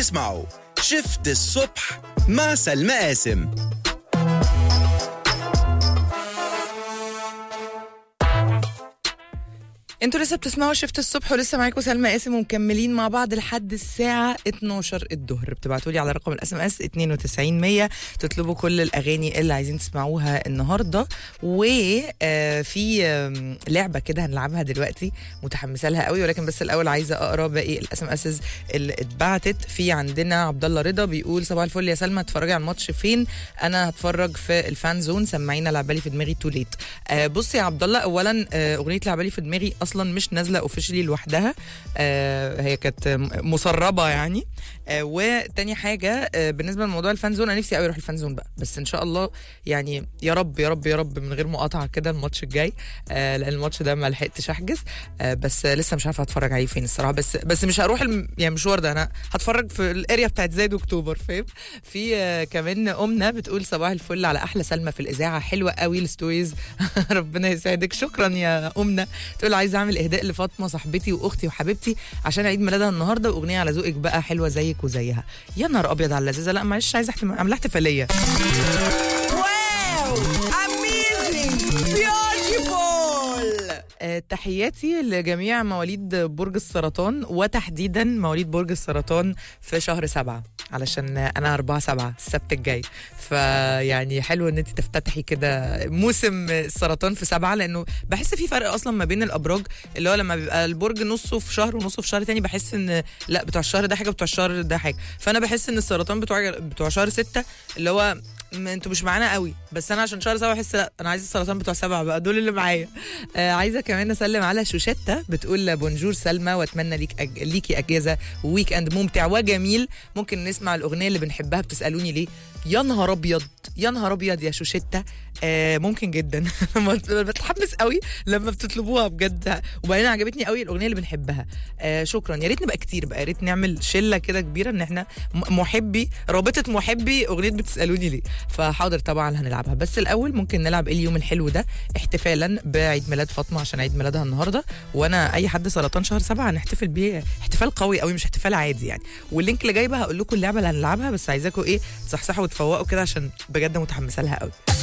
بتسمعوا شفت الصبح مع سلمى قاسم انتوا لسه بتسمعوا شفت الصبح ولسه معاكم سلمى قاسم ومكملين مع بعض لحد الساعة 12 الظهر بتبعتوا لي على رقم الاس ام اس 92100 تطلبوا كل الاغاني اللي عايزين تسمعوها النهارده وفي لعبة كده هنلعبها دلوقتي متحمسة لها قوي ولكن بس الاول عايزة اقرا باقي الاس ام اس اللي اتبعتت في عندنا عبد الله رضا بيقول صباح الفل يا سلمى هتتفرجي على الماتش فين انا هتفرج في الفان زون سمعينا لعبالي في دماغي تو ليت آه بص يا عبد الله اولا آه اغنيه لعبالي في دماغي اصلا مش نازله اوفيشلي لوحدها آه هي كانت مسربه يعني آه وتاني حاجه آه بالنسبه لموضوع الفان زون انا نفسي قوي اروح الفان زون بقى بس ان شاء الله يعني يا رب يا رب يا رب من غير مقاطعه كده الماتش الجاي آه لان الماتش ده ما لحقتش احجز آه بس لسه مش عارفه هتفرج عليه فين الصراحه بس بس مش هروح الم... يعني المشوار ده انا هتفرج في الاريا بتاعت زايد اكتوبر فاهم في آه كمان امنا بتقول صباح الفل على احلى سلمى في الاذاعه حلوه قوي الستوريز ربنا يسعدك شكرا يا امنا تقول عايزه اعمل اهداء لفاطمه صاحبتي واختي وحبيبتي عشان عيد ميلادها النهارده واغنيه على ذوقك بقى حلوه زيك وزيها يا نهار ابيض على اللذيذه لا معلش عايزه احتم... اعملها احتفاليه واو اميزنج بيوتيفول تحياتي لجميع مواليد برج السرطان وتحديدا مواليد برج السرطان في شهر سبعة علشان انا أربعة سبعة السبت الجاي فيعني حلو ان انت تفتتحي كده موسم السرطان في سبعة لانه بحس في فرق اصلا ما بين الابراج اللي هو لما بيبقى البرج نصه في شهر ونصه في شهر تاني بحس ان لا بتوع الشهر ده حاجه بتوع الشهر ده حاجه فانا بحس ان السرطان بتوع بتوع شهر ستة اللي هو انتوا مش معانا قوي بس انا عشان شهر سبعة بحس لا انا عايز السرطان بتوع سبعة بقى دول اللي معايا آه عايزه كمان اسلم على شوشتة بتقول بونجور سلمى واتمنى ليك أج... ليكي اجازه ويك اند ممتع وجميل ممكن نسمع الاغنيه اللي بنحبها بتسالوني ليه يا نهار ابيض يا نهار ابيض يا شوشتة آه ممكن جدا بتحمس قوي لما بتطلبوها بجد وبعدين عجبتني قوي الاغنيه اللي بنحبها آه شكرا يا ريت نبقى كتير بقى يا ريت نعمل شله كده كبيره ان احنا محبي رابطه محبي اغنيه بتسالوني ليه فحاضر طبعا هنلعبها بس الاول ممكن نلعب ايه اليوم الحلو ده احتفالا بعيد ميلاد فاطمه عشان عيد ميلادها النهارده وانا اي حد سرطان شهر سبعة هنحتفل بيه احتفال قوي قوي مش احتفال عادي يعني واللينك اللي جايبه هقول لكم اللعبه اللي هنلعبها بس عايزاكم ايه تصحصحوا وتفوقوا كده عشان بجد متحمسه لها قوي